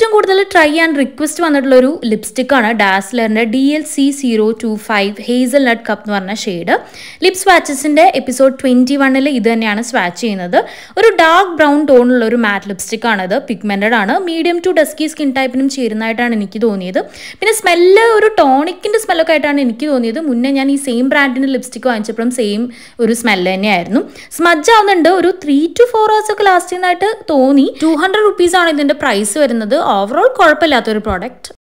ഏറ്റവും കൂടുതൽ ട്രൈ ചെയ്യാൻ റിക്വസ്റ്റ് വന്നിട്ടുള്ള ഒരു ലിപ്സ്റ്റിക്കാണ് ഡാസ്ലറിൻ്റെ D L C zero two five hazel nut cup എന്ന് പറഞ്ഞ ഷെയ്ഡ് ലിപ് സ്വാച്ചസിൻ്റെ എപ്പിസോഡ് ട്വൻറ്റി വണ്ണിൽ ഇത് തന്നെയാണ് സ്വാച്ച് ചെയ്യുന്നത് ഒരു ഡാർക്ക് ബ്രൗൺ ടോണുള്ള ഒരു മാറ്റ് ലിപ്സ്റ്റിക് ആണ് ഇത് പിഗ്മെൻറ്റഡ് ആണ് മീഡിയം ടു ഡസ്കി സ്കിൻ ടൈപ്പിനും ചേരുന്നതായിട്ടാണ് എനിക്ക് തോന്നിയത് പിന്നെ സ്മെല്ല് ഒരു ടോണിക്കിൻ്റെ സ്മെല്ലൊക്കെ ആയിട്ടാണ് എനിക്ക് തോന്നിയത് മുന്നേ ഞാൻ ഈ സെയിം ബ്രാൻഡിൻ്റെ ലിപ്സ്റ്റിക് വാങ്ങിച്ചപ്പോഴും സെയിം ഒരു സ്മെല്ല് തന്നെയായിരുന്നു സ്മജ് ആവുന്നുണ്ട് ഒരു ത്രീ ടു ഫോർ ഹവേഴ്സ് ഒക്കെ ലാസ്റ്റ് ചെയ്യുന്നതായിട്ട് തോന്നി ടു ഹൺഡ്രഡ് റുപ്പീസ് ആണ് ഇതിൻ്റെ പ്രൈസ് വരുന്നത് ഓവറോൾ കുഴപ്പമില്ലാത്തൊരു പ്രോഡക്റ്റ്